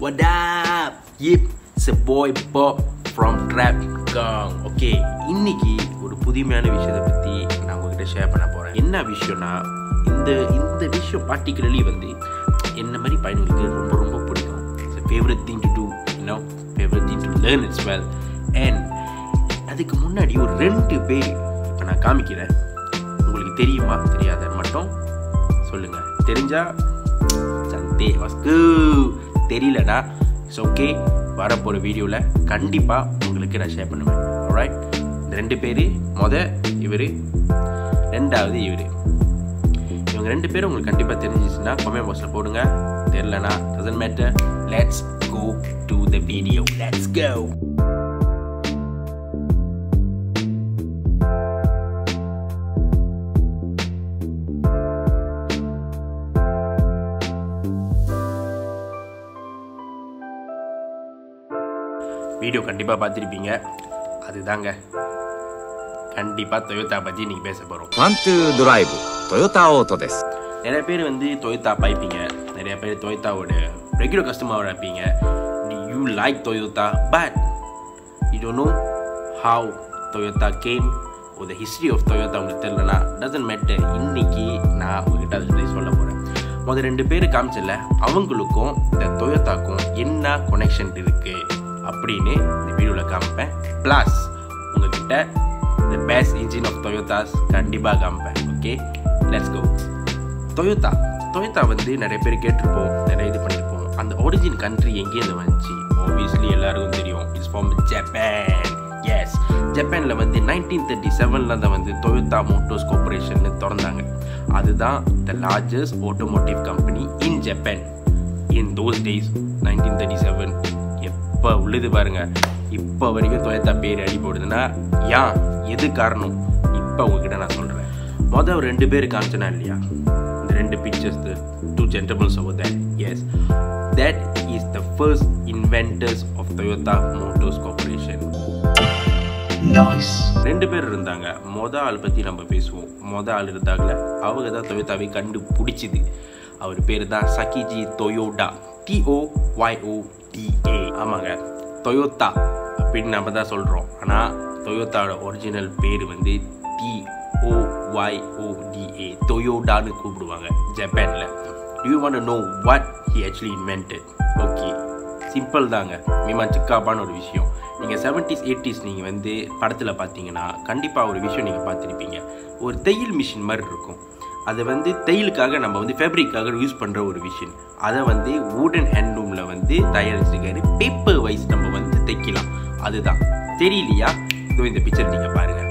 What up? Yep, it's a boy Bob from Trap Gang. Okay, இன்னைக்கு ஒரு புதுமையான விஷயத்தை பற்றி நான் உங்ககிட்ட ஷேர் பண்ண போகிறேன் என்ன விஷயம்னா இந்த இந்த விஷயம் பார்ட்டிகுலர்லி வந்து என்ன மாதிரி பையன்களுக்கு ரொம்ப ரொம்ப பிடிக்கும் it's favourite thing to do you know favourite thing to learn it's well and அதுக்கு முன்னாடி ஒரு ரெண்டு பேர் இப்போ நான் காமிக்கிறேன் உங்களுக்கு தெரியுமா தெரியாத மட்டும் சொல்லுங்க தெரிஞ்சா சந்தே வஸ்கு தெரியலடா இட்ஸ் ஓகே வரப்போகிற வீடியோவில் கண்டிப்பாக உங்களுக்கு நான் ஷேர் பண்ணுவேன் alright இந்த ரெண்டு பேர் மொத இவர் ரெண்டாவது இவர் இவங்க ரெண்டு பேரும் உங்களுக்கு கண்டிப்பாக தெரிஞ்சிச்சுன்னா கமெண்ட் பாக்ஸில் போடுங்க தெரிலனா doesn't matter let's go to the video let's go video கண்டிப்பாக பார்த்துருப்பீங்க அதுதாங்க கண்டிப்பாக தொயோத்தா பற்றி நீங்கள் பேச போகிறோம் ワントゥードライブトヨタオートです நிறைய பேர் வந்து தொயோத்தா பாய்ப்பீங்க நிறைய பேர் தொயோத்தாவோட ரெகுலர் கஸ்டமராக இருப்பீங்க you like Toyota but you don't know how Toyota came ஒரு ஹிஸ்ட்ரி ஆஃப் தொயோத்தா உங்களுக்கு தெரியலனா டசன்ட் மேட்டர் இன்னைக்கு நான் உங்ககிட்ட அதை பற்றி சொல்ல போகிறேன் முதல் ரெண்டு பேர் காமிச்சல அவங்களுக்கும் இந்த தொயோத்தாக்கும் என்ன கனெக்ஷன் இருக்குது அப்படின்னு இந்த வீடியோவில் காமிப்பேன் ப்ளஸ் உங்ககிட்ட இந்த பெஸ்ட் இன்ஜின் ஆஃப் டொயோட்டாஸ் கண்டிப்பாக காமிப்பேன் okay let's go Toyota Toyota வந்து நிறைய பேர் கேட்டிருப்போம் நிறைய இது பண்ணியிருப்போம் அந்த ஒரிஜின் கண்ட்ரி எங்கேருந்து வந்துச்சு ஆப்வியஸ்லி எல்லாருக்கும் தெரியும் இட்ஸ் ஃப்ரம் ஜப்பான் எஸ் ஜப்பானில் வந்து நைன்டீன் தேர்ட்டி செவனில் தான் வந்து டொயோட்டா மோட்டோர்ஸ் கார்பரேஷன் திறந்தாங்க அதுதான் the largest automotive company in Japan in those days nineteen thirty seven எப்போ உள்ளது பாருங்க இப்போ வரைக்கும் தொயத்தா பேர் அடி போடுதுன்னா ஏன் எது காரணம் இப்போ உங்ககிட்ட நான் சொல்கிறேன் மொதல் ஒரு ரெண்டு பேர் காமிச்சனா இல்லையா இந்த ரெண்டு பிக்சர்ஸ் டூ ஜென்டபிள்ஸ் over that yes that is the first inventors of Toyota motors corporation ரெண்டு பேர் இருந்தாங்க மொத ஆள் பற்றி நம்ம பேசுவோம் மொத ஆள் இருந்தாங்கள அவங்க தான் தொயோட்டாவை கண்டுபிடிச்சிது அவர் பேர் தான் சகிஜி தொயோடா டிஓ ஒய்ஓ டிஏ ஆமாங்க தொயோட்டா அப்படின்னு நம்ம தான் சொல்கிறோம் ஆனால் தொயோட்டாவோட ஒரிஜினல் பேர் வந்து டிஓ ஒய்ஓடிஏ தொயோடான்னு கூப்பிடுவாங்க ஜப்பானில் you want know what he actually invented okay simple தாங்க மீமா சிக்காப்பான ஒரு விஷயம் நீங்கள் செவன்டிஸ் எயிட்டிஸ் நீங்கள் வந்து படத்தில் பார்த்தீங்கன்னா கண்டிப்பாக ஒரு விஷயம் நீங்கள் பார்த்துருப்பீங்க ஒரு தையல் மிஷின் மாதிரி இருக்கும் அதை வந்து தையலுக்காக நம்ம வந்து ஃபேப்ரிக்காக யூஸ் பண்ணுற ஒரு விஷயம் அதை வந்து வூடன் ஹேண்ட்லூமில் வந்து தயாரிச்சிருக்காரு பேப்பர் வைஸ் நம்ம வந்து தைக்கலாம் அதுதான் தெரியலையா இதோ இந்த பிக்சர் நீங்கள் பாருங்கள்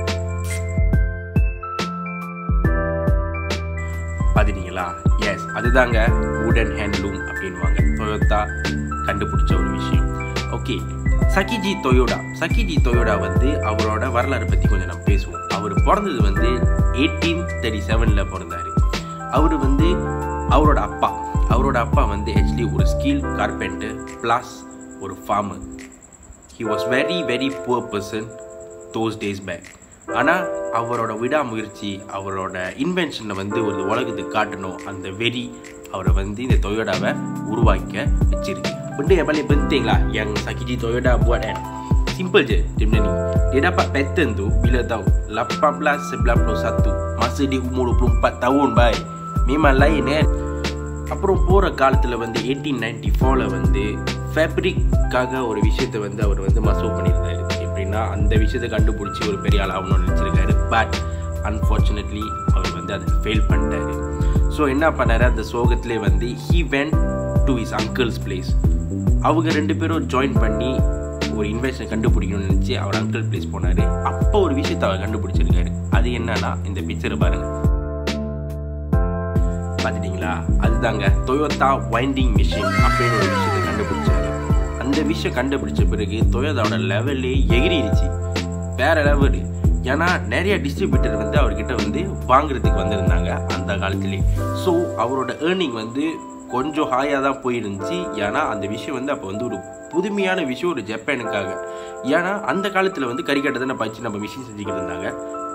பார்த்துட்டீங்களா எஸ் அதுதாங்க வுடன் ஹேண்ட்லூம் அப்படின்வாங்க டொயோட்டா கண்டுபிடிச்ச ஒரு விஷயம் ஓகே சகிஜி தொயோடா சகிஜி தொயோடா வந்து அவரோட வரலாறு பற்றி கொஞ்சம் நம்ம பேசுவோம் அவர் பிறந்தது வந்து எயிட்டீன் தேர்ட்டி செவனில் பிறந்தார் அவர் வந்து அவரோட அப்பா அவரோட அப்பா வந்து ஆக்சுவலி ஒரு ஸ்கில் கார்பெண்டர் ப்ளஸ் ஒரு farmer he was very very poor person those days back ஆனால் அவரோட விடாமுயற்சி அவரோட இன்வென்ஷனை வந்து ஒரு உலகத்துக்கு காட்டணும் அந்த வெறி அவரை வந்து இந்த தொயோடாவை உருவாக்க வச்சிருக்கு benda yang paling penting lah yang Sakiji Toyota buat kan simple je dia benda ni dia dapat pattern tu bila tahu 1891 masa dia umur 24 tahun bye memang lain kan அப்புறம் போகிற காலத்தில் வந்து எயிட்டீன் நைன்டி ஃபோரில் வந்து ஃபேப்ரிக்காக ஒரு விஷயத்தை வந்து அவர் வந்து மசூவ் பண்ணியிருந்தாரு எப்படின்னா அந்த விஷயத்தை கண்டுபிடிச்சி ஒரு பெரிய ஆள் ஆகணும்னு நினச்சிருக்காரு பட் அன்ஃபார்ச்சுனேட்லி அவர் வந்து அதை ஃபெயில் பண்ணிட்டாரு ஸோ என்ன பண்ணாரு அந்த சோகத்திலே வந்து he went to his uncle's place அவங்க ரெண்டு பேரும் ஜாயின் பண்ணி ஒரு இன்வெஸ்டன் கண்டுபிடிக்கணும்னு நினச்சி அவர் அங்கிள் பிளேஸ் போனார் அப்போ ஒரு விஷயத்தை அவர் கண்டுபிடிச்சிருக்காரு அது என்னன்னா இந்த பிக்சரை பாருங்கள் பார்த்துட்டிங்களா அதுதாங்க டொயோட்டா வைண்டிங் மிஷின் அப்படின்னு ஒரு விஷயத்தை கண்டுபிடிச்சாரு அந்த விஷயம் கண்டுபிடிச்ச பிறகு டொயோட்டாவோட லெவல்லே எகிரிடுச்சு வேற லெவல் ஏன்னா நிறைய டிஸ்ட்ரிபியூட்டர் வந்து அவர்கிட்ட வந்து வாங்குறதுக்கு வந்திருந்தாங்க அந்த காலத்துலேயே ஸோ அவரோட ஏர்னிங் வந்து கொஞ்சம் ஹாயாக தான் போயிருந்துச்சு ஏன்னா அந்த விஷயம் வந்து அப்போ வந்து ஒரு புதுமையான விஷயம் ஒரு ஜப்பானுக்காக ஏன்னா அந்த காலத்தில் வந்து கறிக்கட்டை தானே பச்சு நம்ம மிஷின் செஞ்சுக்கிட்டு இருந்தாங்க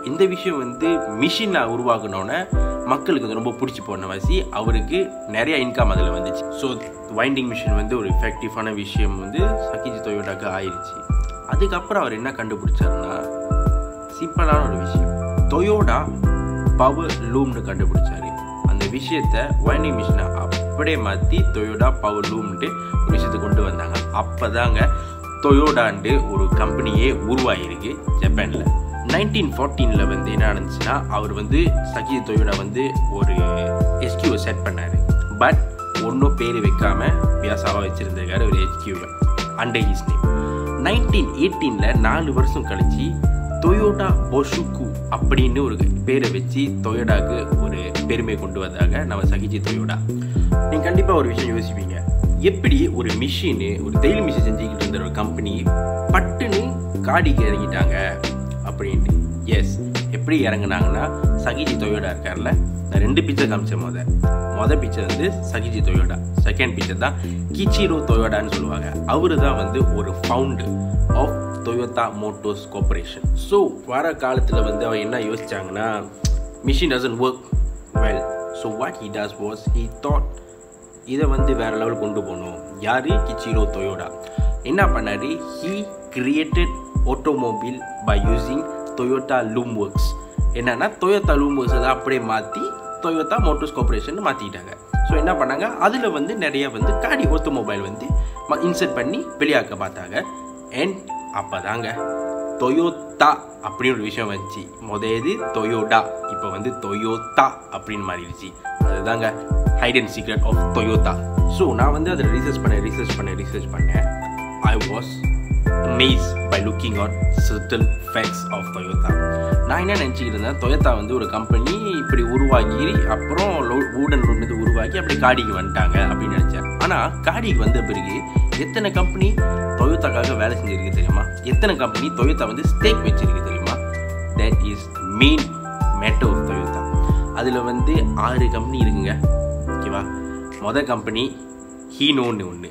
இந்த விஷயம் வந்து மிஷினை உருவாக்குனோன்னே மக்களுக்கு வந்து ரொம்ப பிடிச்சி போன வாசி அவருக்கு நிறைய இன்கம் அதில் வந்துச்சு ஸோ வைண்டிங் மிஷின் வந்து ஒரு எஃபெக்டிவான விஷயம் வந்து சக்கிஜி தொயோடாக்கு ஆயிடுச்சு அதுக்கப்புறம் அவர் என்ன கண்டுபிடிச்சாருன்னா சிம்பிளான ஒரு விஷயம் டொயோடா பவர் லூம்னு கண்டுபிடிச்சாரு அந்த விஷயத்த வைண்டிங் மிஷினை அப்படியே மாற்றி டொயோடா பவர் லூம்ன்ட்டு ஒரு விஷயத்தை கொண்டு வந்தாங்க அப்போதாங்க டொயோடான்ட்டு ஒரு கம்பெனியே உருவாகிருக்கு ஜப்பானில் நைன்டீன் ஃபோர்டீனில் வந்து என்ன நடந்துச்சுன்னா அவர் வந்து சகி தொயோடா வந்து ஒரு எஸ்கியூவை செட் பண்ணார் பட் ஒன்றும் பேர் வைக்காம வியாசாவாக வச்சுருந்திருக்காரு ஒரு எஸ்கியூவை அண்டர் ஹிஸ் நேம் நைன்டீன் எயிட்டீனில் நாலு வருஷம் கழிச்சு டொயோட்டா பொஷுக்கு அப்படின்னு ஒரு பேரை வச்சு டொயோடாக்கு ஒரு பெருமை கொண்டு வந்தாங்க நம்ம சகிஜி டொயோடா நீங்கள் கண்டிப்பாக ஒரு விஷயம் யோசிப்பீங்க எப்படி ஒரு மிஷினு ஒரு தையல் மிஷின் செஞ்சுக்கிட்டு இருந்த ஒரு கம்பெனி பட்டுன்னு காடிக்கு இறங்கிட்டாங்க அப்படின்ட்டு எஸ் எப்படி இறங்குனாங்கன்னா சகிஜி தொயோடா இருக்கார்ல நான் ரெண்டு பிக்சர் காமிச்சேன் முத மொதல் பிக்சர் வந்து சகிஜி தொயோடா செகண்ட் பிக்சர் தான் கிச்சிரோ தொயோடான்னு சொல்லுவாங்க அவரு தான் வந்து ஒரு founder of Toyota motors corporation so வர காலத்தில் வந்து அவர் என்ன யோசிச்சாங்கன்னா machine doesn't work well so what he does was he thought இதை வந்து வேற லெவல் கொண்டு போகணும் யாரு கிச்சிரோ டொயோடா என்ன பண்ணாரு he created automobile by using Toyota loom works என்னன்னா டொயோட்டா லூம் ஒர்க்ஸ் அதை அப்படியே மாற்றி டொயோட்டா மோட்டோஸ் கார்பரேஷன் மாற்றிட்டாங்க ஸோ என்ன பண்ணாங்க அதில் வந்து நிறைய வந்து காடி ஆட்டோமொபைல் வந்து இன்சர்ட் பண்ணி வெளியாக்க பார்த்தாங்க அண்ட் அப்போ தாங்க டொயோட்டா அப்படின்னு ஒரு விஷயம் வந்துச்சு முத இது டொயோடா இப்போ வந்து டொயோட்டா அப்படின்னு மாறிடுச்சு அதுதாங்க hide and secret of Toyota so நான் வந்து அதில் ரிசர்ச் பண்ணேன் ரிசர்ச் பண்ணேன் ரிசர்ச் பண்ணேன் I was amazed by looking at certain facts of Toyota நான் என்ன நினச்சிக்கிட்டு இருந்தேன் டொயோட்டா வந்து ஒரு கம்பெனி இப்படி உருவாக்கி அப்புறம் ஊடன் வந்து உருவாக்கி அப்படி காடிக்கு வந்துட்டாங்க அப்படின்னு நினச்சேன் ஆனால் காடிக்கு வந்த பிறகு எத்தனை கம்பெனி டொயோட்டாக்காக வேலை செஞ்சிருக்கு தெரியுமா எத்தனை கம்பெனி டொயோட்டா வந்து ஸ்டேக் வச்சிருக்கு தெரியுமா that is main matter of Toyota அதில் வந்து ஆறு கம்பெனி இருக்குங்க ஓகேவா மொதல் கம்பெனி ஹீனோன்னு ஒன்று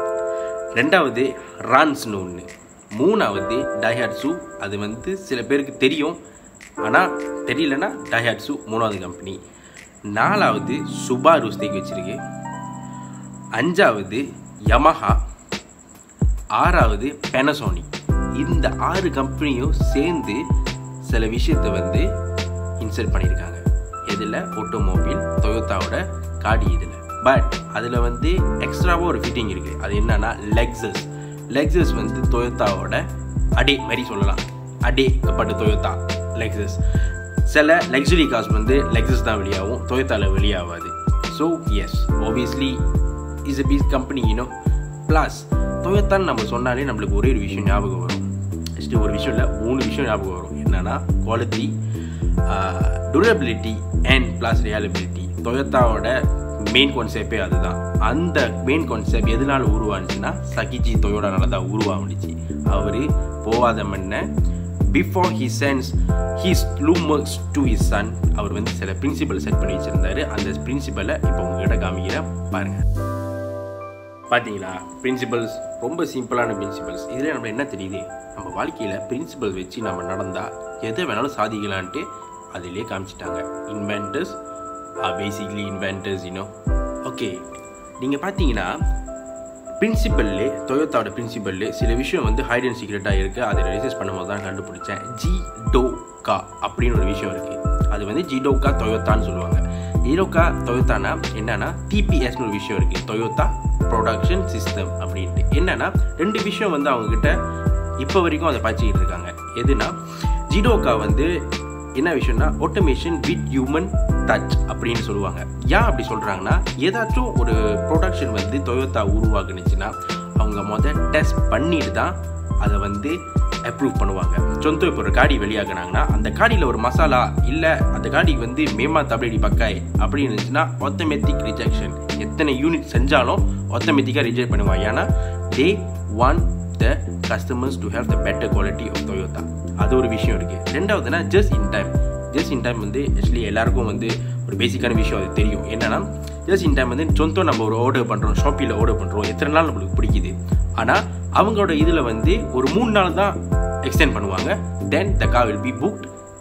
ரெண்டாவது ரான்ஸ்னு ஒன்று மூணாவது டைஹாட்ஸு அது வந்து சில பேருக்கு தெரியும் ஆனால் தெரியலனா டைஹாட்ஸு மூணாவது கம்பெனி நாலாவது சுபாரு ஸ்டேக் வச்சிருக்கு அஞ்சாவது யமஹா ஆறாவது பெனசோனிக் இந்த ஆறு கம்பெனியும் சேர்ந்து சில விஷயத்தை வந்து இன்சர்ட் பண்ணியிருக்காங்க எதில் ஆட்டோமொபைல் டொயோட்டாவோட காடி இதில் பட் அதில் வந்து எக்ஸ்ட்ராவாக ஒரு ஃபிட்டிங் இருக்குது அது என்னன்னா லெக்ஸஸ் லெக்ஸஸ் வந்து டொயோட்டாவோட அடே மாதிரி சொல்லலாம் அடே பட்டு டொயோட்டா லெக்ஸஸ் சில லக்ஸுரி கார்ஸ் வந்து லெக்ஸஸ் தான் வெளியாகும் டொயோட்டாவில் வெளியாகாது so yes obviously is a big company you know plus டொயோட்டான்னு நம்ம சொன்னாலே நம்மளுக்கு ஒரே ஒரு விஷயம் ஞாபகம் வரும் ஃபஸ்ட்டு ஒரு விஷயம் இல்லை மூணு விஷயம் ஞாபகம் வரும் என்னன்னா quality durability and plus reliability டொயோட்டாவோட மெயின் கான்செப்டே அதுதான் அந்த மெயின் கான்செப்ட் எதனால உருவானுச்சுன்னா சகிஜி தொயோடானால தான் உருவானுச்சு அவர் போவாத மண்ண before he sends his loomers to his son அவர் வந்து சில பிரின்சிபல் செட் பண்ணி வச்சிருந்தாரு அந்த பிரின்சிபலை இப்போ உங்ககிட்ட காமிக்கிறேன் பாருங்க பார்த்தீங்களா பிரின்சிபல்ஸ் ரொம்ப சிம்பிளான பிரின்சிபல்ஸ் இதில் நம்ம என்ன தெரியுது நம்ம வாழ்க்கையில் பிரின்சிபல் வச்சு நம்ம நடந்தால் எதை வேணாலும் சாதிக்கலான்ட்டு அதிலே காமிச்சிட்டாங்க inventors are basically inventors you know okay நீங்கள் பார்த்தீங்கன்னா பிரின்சிபல்லே டொயோட்டாவோட பிரின்சிபல்லே சில விஷயம் வந்து ஹைட் அண்ட் சீக்ரெட்டாக இருக்குது அதை ரிசர்ச் பண்ணும்போது தான் கண்டுபிடிச்சேன் ஜி டோகா அப்படின்னு ஒரு விஷயம் இருக்குது அது வந்து ஜிடோகா டொயோட்டான்னு சொல்லுவாங்க ஜிடோகா டொயோட்டானா என்னன்னா டிபிஎஸ்னு ஒரு விஷயம் இருக்குது டொயோட்டா ப்ரொடக்ஷன் சிஸ்டம் அப்படின்ட்டு என்னன்னா ரெண்டு விஷயம் வந்து அவங்கக்கிட்ட இப்போ வரைக்கும் அதை படிச்சுக்கிட்டு இருக்காங்க எதுனா ஜிடோகா வந்து என்ன விஷயம்னா ஆட்டோமேஷன் வித் ஹியூமன் டச் அப்படின்னு சொல்லுவாங்க ஏன் அப்படி சொல்கிறாங்கன்னா ஏதாச்சும் ஒரு ப்ரொடக்ஷன் வந்து டொயோட்டா உருவாக்குனுச்சுன்னா அவங்க முதல் டெஸ்ட் பண்ணிட்டு தான் அதை வந்து அப்ரூவ் பண்ணுவாங்க சொந்த இப்போ ஒரு காடி வெளியாக்குனாங்கன்னா அந்த காடியில் ஒரு மசாலா இல்லை அந்த காடி வந்து மேமா தபடி பக்காய் அப்படி இருந்துச்சுன்னா ஆட்டோமேட்டிக் ரிஜெக்ஷன் எத்தனை யூனிட் செஞ்சாலும் ஆட்டோமேட்டிக்காக ரிஜெக்ட் பண்ணுவாங்க ஏன்னா they want the customers to have the better quality of Toyota அது ஒரு விஷயம் இருக்குது ரெண்டாவதுனா just in time just in time வந்து ஆக்சுவலி எல்லாருக்கும் வந்து ஒரு பேசிக்கான விஷயம் அது தெரியும் என்னன்னா ஜஸ்ட் இன் டைம் வந்து சொந்தம் நம்ம ஒரு ஆர்டர் பண்ணுறோம் ஷாப்பில் ஆர்டர் பண்ணுறோம் எத்தனை நாள் நம்மளுக்கு பிடிக்குது ஆனால் அவங்களோட இதில் வந்து ஒரு மூணு நாள் தான் எக்ஸ்டெண்ட் பண்ணுவாங்க then the car will be booked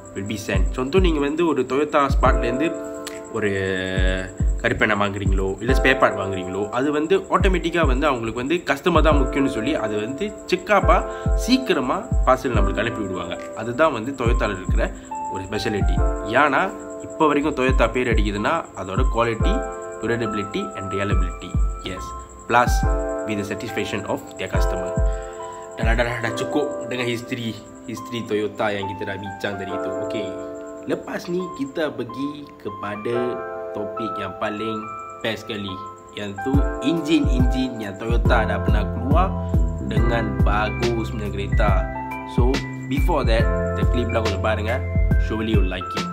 will be sent சொந்தம் நீங்கள் வந்து ஒரு டொயோட்டா ஸ்பாட்லேருந்து ஒரு கருப்பெண்ணெய் வாங்குறீங்களோ இல்லை ஸ்பேர் பார்ட் வாங்குறீங்களோ அது வந்து ஆட்டோமேட்டிக்காக வந்து அவங்களுக்கு வந்து கஸ்டமர் தான் முக்கியம்னு சொல்லி அது வந்து செக்காப்பாக சீக்கிரமாக பார்சல் நம்மளுக்கு அனுப்பி விடுவாங்க அதுதான் வந்து டொயோட்டாவில் இருக்கிற ஒரு ஸ்பெஷாலிட்டி ஏன்னா இப்போ வரைக்கும் டொயோட்டா பேர் அடிக்குதுன்னா அதோட quality durability and reliability yes plus with satisfaction of their customer dah dah dah dah cukup dengan history history Toyota yang kita dah bincang tadi tu okey lepas ni kita pergi kepada topik yang paling best sekali yang tu enjin-enjin yang Toyota dah pernah keluar dengan bagus punya kereta so before that the clip lah korang பாருங்க surely you'll like it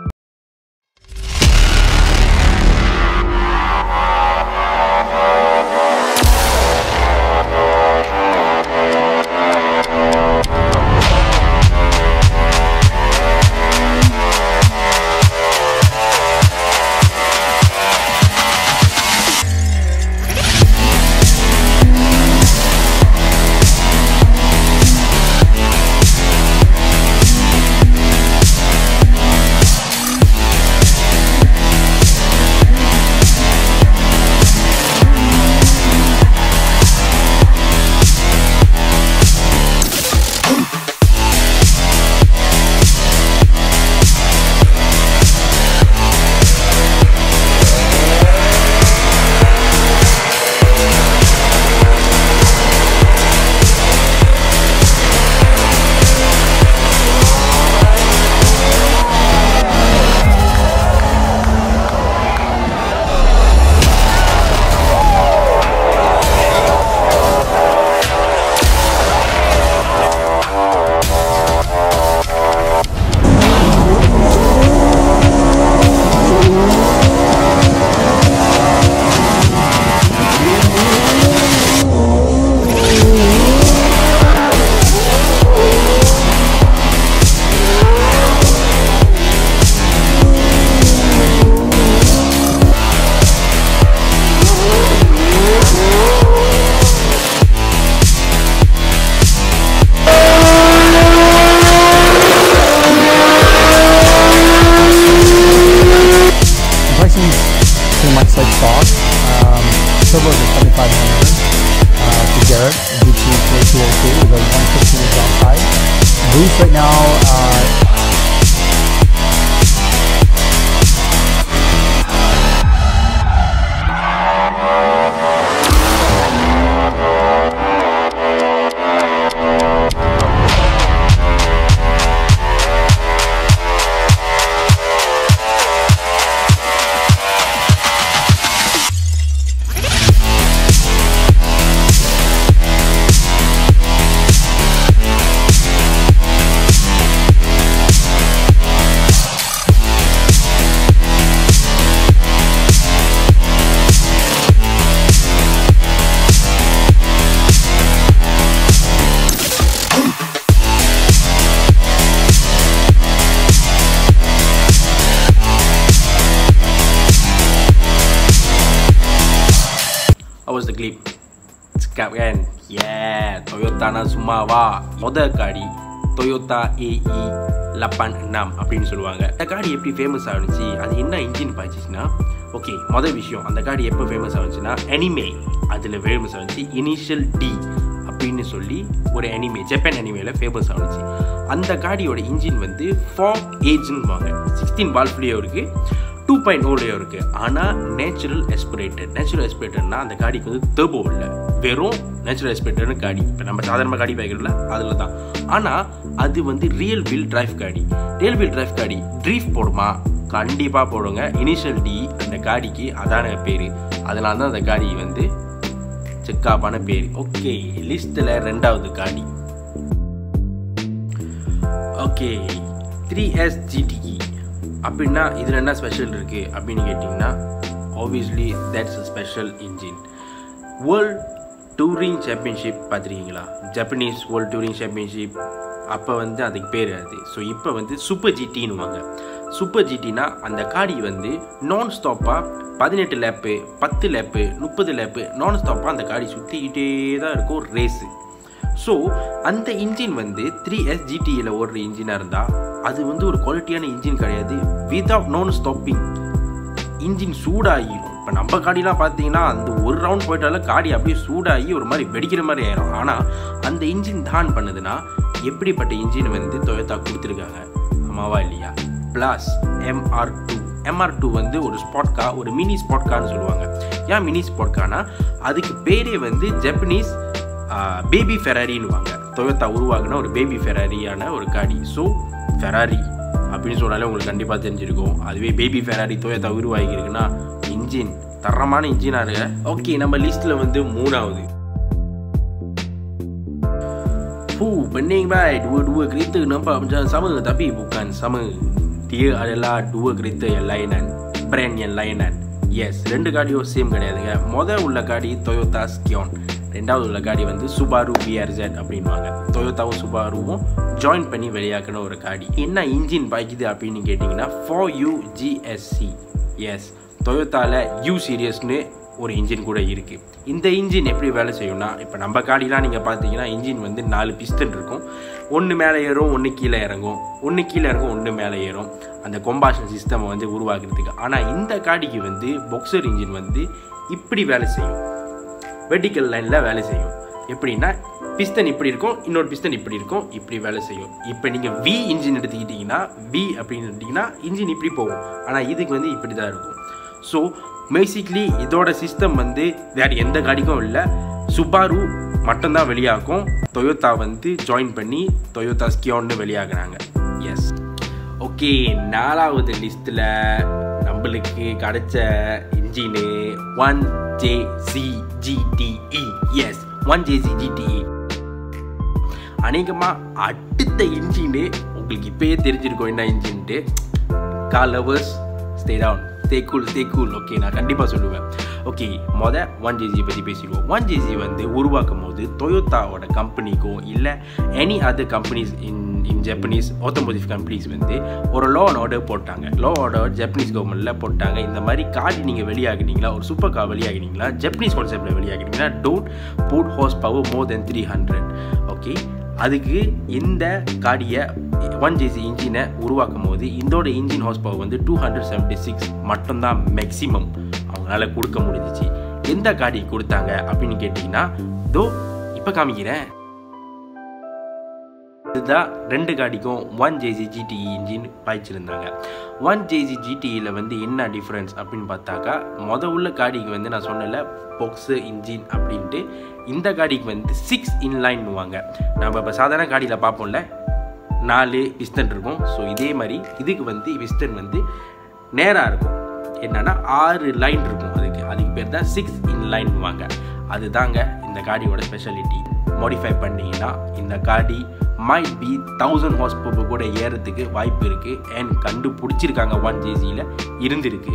Pricing's pretty much like stock. Um, turbo is at 7500 uh, for Garrett, GT 4202 with a 150 is outside. Boost right now, uh, How was the clip? Cakap kan? Yeah, Toyota Nazuma மொத காடி Toyota AE 86 அப்படின்னு சொல்லுவாங்க அந்த காடி எப்படி famous ஆனிச்சு அது என்ன இன்ஜின் பாய்ச்சிச்சுன்னா ஓகே மொதல் விஷயம் அந்த காடி எப்போ ஃபேமஸ் ஆனிச்சுன்னா அனிமே அதில் ஃபேமஸ் ஆனிச்சு இனிஷியல் டி அப்படின்னு சொல்லி ஒரு அனிமே ஜப்பான் அனிமேல ஃபேமஸ் ஆனிச்சு அந்த காடியோட இன்ஜின் வந்து ஃபார்ம் ஏஜ்னு வாங்க சிக்ஸ்டீன் வால்ஃப்லேயும் இருக்குது டூ பாயிண்ட் ஓலையோ இருக்குது ஆனால் நேச்சுரல் எஸ்பிரேட்டர் நேச்சுரல் எஸ்பிரேட்டர்னா அந்த காடிக்கு வந்து டர்போ இல்லை வெறும் நேச்சுரல் எஸ்பிரேட்டர்னு காடி இப்போ நம்ம சாதாரணமாக காடி பாய்க்கிறோம்ல அதில் தான் ஆனால் அது வந்து ரியல் வீல் டிரைவ் காடி ரியல் வீல் டிரைவ் காடி ட்ரீஃப் போடுமா கண்டிப்பாக போடுங்க இனிஷியல் டி அந்த காடிக்கு அதான பேர் அதனால தான் அந்த காடி வந்து செக்காப்பான பேர் ஓகே லிஸ்ட்டில் ரெண்டாவது காடி ஓகே த்ரீ எஸ் ஜிடிஇ அப்படின்னா இதில் என்ன ஸ்பெஷல் இருக்குது அப்படின்னு கேட்டிங்கன்னா obviously that's a special engine world touring championship பார்த்துருக்கீங்களா ஜப்பனீஸ் வேர்ல்ட் டூரிங் சாம்பியன்ஷிப் அப்போ வந்து அதுக்கு பேர் அது ஸோ இப்போ வந்து சூப்பர் ஜிடின்னு வாங்க சூப்பர் ஜிடினா அந்த காடி வந்து நான் ஸ்டாப்பாக பதினெட்டு லேப்பு பத்து லேப்பு முப்பது லேப்பு நான் ஸ்டாப்பாக அந்த காடி சுற்றிக்கிட்டே தான் இருக்கும் ரேஸு ஸோ அந்த இன்ஜின் வந்து த்ரீ எஸ் ஜிடியில் ஓடுற இன்ஜினாக இருந்தால் அது வந்து ஒரு குவாலிட்டியான இன்ஜின் கிடையாது வித்வுட் நோன் ஸ்டாப்பிங் இன்ஜின் சூடாகிடும் இப்போ நம்ம காடிலாம் பார்த்தீங்கன்னா அந்த ஒரு ரவுண்ட் போயிட்டாலும் காடி அப்படியே சூடாகி ஒரு மாதிரி வெடிக்கிற மாதிரி ஆயிரும் ஆனால் அந்த இன்ஜின் தான் பண்ணுதுன்னா எப்படிப்பட்ட இன்ஜின் வந்து டொயோட்டா கொடுத்துருக்காங்க ஆமாவா இல்லையா plus M R two M R two வந்து ஒரு ஸ்பாட் கா ஒரு மினி ஸ்பாட் கார்னு சொல்லுவாங்க ஏன் மினி ஸ்பாட் கார்னா அதுக்கு பேரே வந்து ஜப்பனீஸ் பேபி ஃபெராரின்னுவாங்க டொயோட்டா உருவாக்குன ஒரு பேபி ஃபெராரியான ஒரு காடி ஸோ ஃபெராரி அப்படின்னு சொன்னாலே உங்களுக்கு கண்டிப்பாக தெரிஞ்சிருக்கும் அதுவே பேபி ஃபெராரி டொயோட்டா உருவாகியிருக்குன்னா இன்ஜின் தரமான இன்ஜினாக இருக்கு ஓகே நம்ம லிஸ்ட்டில் வந்து மூணாவது Fuh, pening baik dua-dua kereta nampak macam sama tapi bukan sama. Dia adalah dua kereta yang lainan, brand yang lainan. Yes ரெண்டு காடியும் சேம் கிடையாதுங்க மொதல் உள்ள காடி டொயோட்டா ஸ்கியான் ரெண்டாவது உள்ள காடி வந்து சுபாரு பிஆர்ஜெட் அப்படின்வாங்க டொயோட்டாவும் சுபாருவும் ஜாயின் பண்ணி வெளியாக்கின ஒரு காடி என்ன இன்ஜின் பாய்க்குது அப்படின்னு கேட்டிங்கன்னா ஃபார் யூ ஜிஎஸ்சி எஸ் டொயோட்டாவில் யூ சீரியஸ்னு ஒரு இன்ஜின் கூட இருக்குது இந்த இன்ஜின் எப்படி வேலை செய்யும்னா இப்போ நம்ம காடிலாம் நீங்கள் பார்த்தீங்கன்னா இன்ஜின் வந்து நாலு பிஸ்டன் இருக்கும் ஒன்று மேலே ஏறும் ஒன்று கீழே இறங்கும் ஒன்று கீழே இறங்கும் ஒன்று மேலே ஏறும் அந்த கொம்பாஷன் சிஸ்டமை வந்து உருவாக்குறதுக்கு ஆனால் இந்த காடிக்கு வந்து பொக்சர் இன்ஜின் வந்து இப்படி வேலை செய்யும் வெர்டிக்கல் லைனில் வேலை செய்யும் எப்படின்னா பிஸ்டன் இப்படி இருக்கும் இன்னொரு பிஸ்டன் இப்படி இருக்கும் இப்படி வேலை செய்யும் இப்போ நீங்கள் வி இன்ஜின் எடுத்துக்கிட்டிங்கன்னா வி அப்படின்னு எடுத்திங்கன்னா இன்ஜின் இப்படி போகும் ஆனால் இதுக்கு வந்து இப்படி தான் இருக்கும் ஸோ பேசிக்லி இதோட சிஸ்டம் வந்து வேறு எந்த காடிக்கும் இல்லை சுபாரு மட்டும்தான் வெளியாகும் டொயோட்டா வந்து ஜாயின் பண்ணி டொயோட்டா ஸ்கியோன்னு வெளியாகுறாங்க எஸ் ஓகே நாலாவது லிஸ்ட்டில் நம்மளுக்கு கிடைச்ச இன்ஜினு one J C G T E yes one J C G T E அநேகமாக அடுத்த இன்ஜினு உங்களுக்கு இப்பயே தெரிஞ்சிருக்கும் என்ன இன்ஜின்ட்டு car lovers stay down stay cool stay cool okay நான் கண்டிப்பாக சொல்லுவேன் ஓகே மொதல் ஒன் ஜேசி பற்றி பேசிடுவோம் ஒன் ஜேசி வந்து உருவாக்கும் போது டொயோட்டாவோட கம்பெனிக்கோ இல்லை any other companies in in Japanese automotive companies வந்து ஒரு லோ அண்ட் ஆர்டர் போட்டாங்க லோ ஆர்டர் ஜப்பனீஸ் கவர்மெண்ட்டில் போட்டாங்க இந்த மாதிரி காடி நீங்கள் வெளியாகினீங்களா ஒரு சூப்பர் கார் வெளியாகினீங்களா ஜப்பனீஸ் கான்செப்டில் வெளியாகினீங்களா don't put horse power more then three hundred okay அதுக்கு இந்த காடியை ஒன் ஜேசி இன்ஜினை உருவாக்கும் போது இதோட இன்ஜின் ஹார்ஸ் பவர் வந்து டூ ஹண்ட்ரட் செவன்ட்டி சிக்ஸ் மட்டும்தான் மேக்ஸிமம் அவங்களால கொடுக்க முடிஞ்சிச்சு எந்த காடி கொடுத்தாங்க அப்படின்னு கேட்டிங்கன்னா தோ இப்போ காமிக்கிறேன் இதுதான் ரெண்டு காடிக்கும் ஒன் ஜேசி ஜிடிஇ இன்ஜின் பாய்ச்சிருந்தாங்க ஒன் ஜேசி ஜிடிஇயில் வந்து என்ன டிஃப்ரென்ஸ் அப்படின்னு பார்த்தாக்கா மொத உள்ள காடிக்கு வந்து நான் சொன்னல பொக்ஸு இன்ஜின் அப்படின்ட்டு இந்த காடிக்கு வந்து சிக்ஸ் இன்லைன்னுவாங்க நம்ம இப்போ சாதாரண காடியில் பார்ப்போம்ல நாலு பிஸ்டன் இருக்கும் ஸோ இதே மாதிரி இதுக்கு வந்து பிஸ்டன் வந்து நேராக இருக்கும் என்னன்னா ஆறு லைன் இருக்கும் அதுக்கு அதுக்கு பேர் தான் சிக்ஸ் இன்லைன்னுவாங்க அதுதாங்க இந்த காடியோட ஸ்பெஷாலிட்டி மாடிஃபை பண்ணிங்கன்னா இந்த காடி might be thousand horse power கூட ஏறதுக்கு வாய்ப்பு இருக்குது அண்ட் கண்டுபிடிச்சிருக்காங்க ஒன் ஜேசியில் இருந்திருக்கு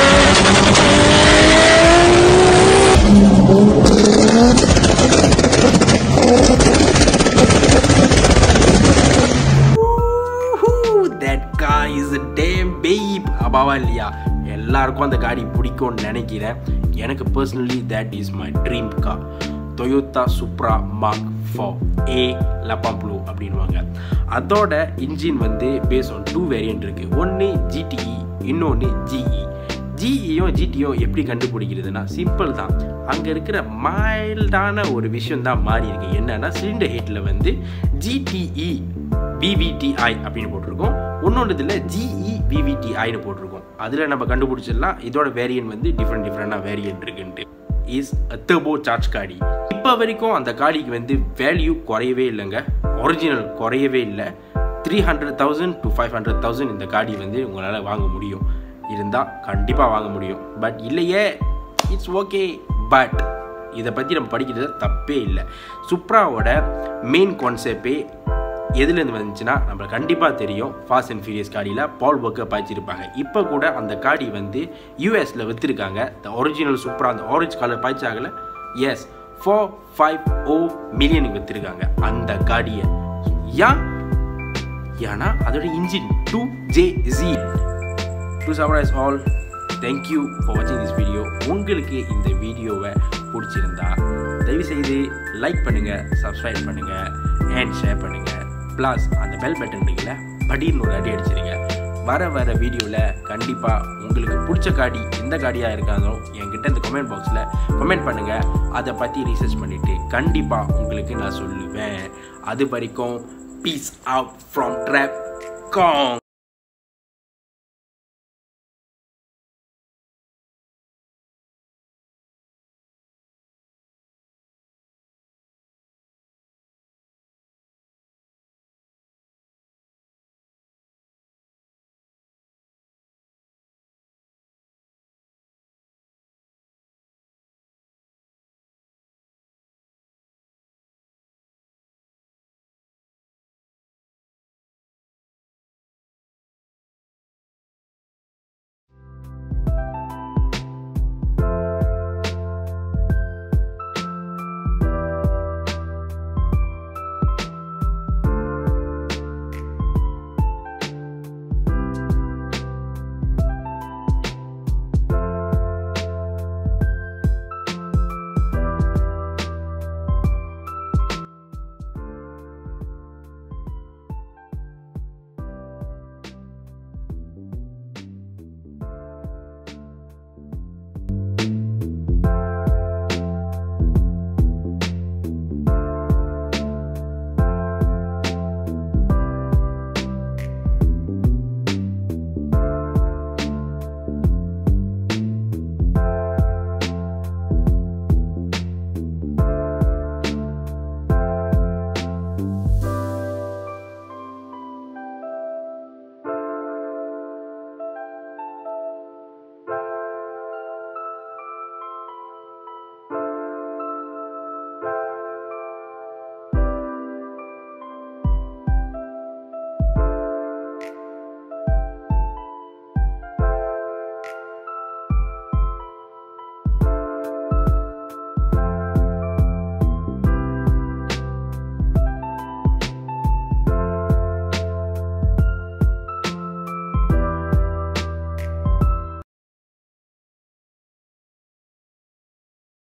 that car is damn fab அபாவா இல்லையா எல்லாருக்கும் அந்த காடி பிடிக்கும்னு நினைக்கிறேன் எனக்கு personally that is my dream car Toyota Supra Mark four A லப்பாம்ப்ளூ அப்படின்வாங்க அதோட இன்ஜின் வந்து பேஸ் ஆன் டூ வேரியன்ட் இருக்குது ஒன்று ஜிடிஇ இன்னொன்று ஜிஇ ஜிஇயும் ஜிடியும் எப்படி கண்டுபிடிக்கிறதுனா சிம்பிள் தான் அங்கே இருக்கிற மைல்டான ஒரு விஷயம் தான் மாறி இருக்கு என்னன்னா சிலிண்டர் ஹீட்டில் வந்து ஜிடிஇ விவிடிஐ அப்படின்னு போட்டிருக்கோம் இன்னொன்றுல ஜிஇ விவிடிஐன்னு போட்டிருக்கோம் அதில் நம்ம கண்டுபிடிச்சிடலாம் இதோட வேரியன்ட் வந்து டிஃப்ரெண்ட் டிஃப்ரெண்டாக வேரியன்ட் இருக்குன்ட்டு இஸ் டர்போ சார்ஜ் காடி இப்போ வரைக்கும் அந்த காடிக்கு வந்து வேல்யூ குறையவே இல்லைங்க ஒரிஜினல் குறையவே இல்லை three hundred thousand to five hundred thousand இந்த காடி வந்து உங்களால் வாங்க முடியும் இருந்தால் கண்டிப்பாக வாங்க முடியும் பட் இல்லையே இட்ஸ் ஓகே பட் இதை பற்றி நம்ம படிக்கிறது தப்பே இல்லை சுப்ராவோட மெயின் கான்செப்டே எதுலேருந்து வந்துச்சுன்னா நம்ம கண்டிப்பாக தெரியும் ஃபாஸ்ட் அண்ட் ஃபியூரியஸ் காடியில் பால் ஒர்க்கை பாய்ச்சிருப்பாங்க இப்போ கூட அந்த காடி வந்து யூஎஸில் விற்றுருக்காங்க த ஒரிஜினல் சூப்பராக அந்த ஆரஞ்சு கலர் பாய்ச்சாகல எஸ் ஃபோர் ஃபைவ் ஓ மில்லியனுக்கு விற்றுருக்காங்க அந்த காடியை ஏன் ஏன்னா அதோட engine two J G to summarise all thank you for வாட்சிங் திஸ் வீடியோ உங்களுக்கு இந்த வீடியோவை பிடிச்சிருந்தா தயவு செய்து லைக் பண்ணுங்கள் சப்ஸ்கிரைப் பண்ணுங்கள் அண்ட் ஷேர் பண்ணுங்கள் ப்ளஸ் அந்த பெல் பட்டன் இருக்குல்ல படின்னு ஒரு அடி அடிச்சிருங்க வர வர வீடியோவில் கண்டிப்பாக உங்களுக்கு பிடிச்ச காடி எந்த காடியாக இருக்காதோ என்கிட்ட இந்த கமெண்ட் பாக்ஸில் கமெண்ட் பண்ணுங்கள் அதை பற்றி ரிசர்ச் பண்ணிவிட்டு கண்டிப்பாக உங்களுக்கு நான் சொல்லுவேன் அது வரைக்கும் peace out from Drop Cong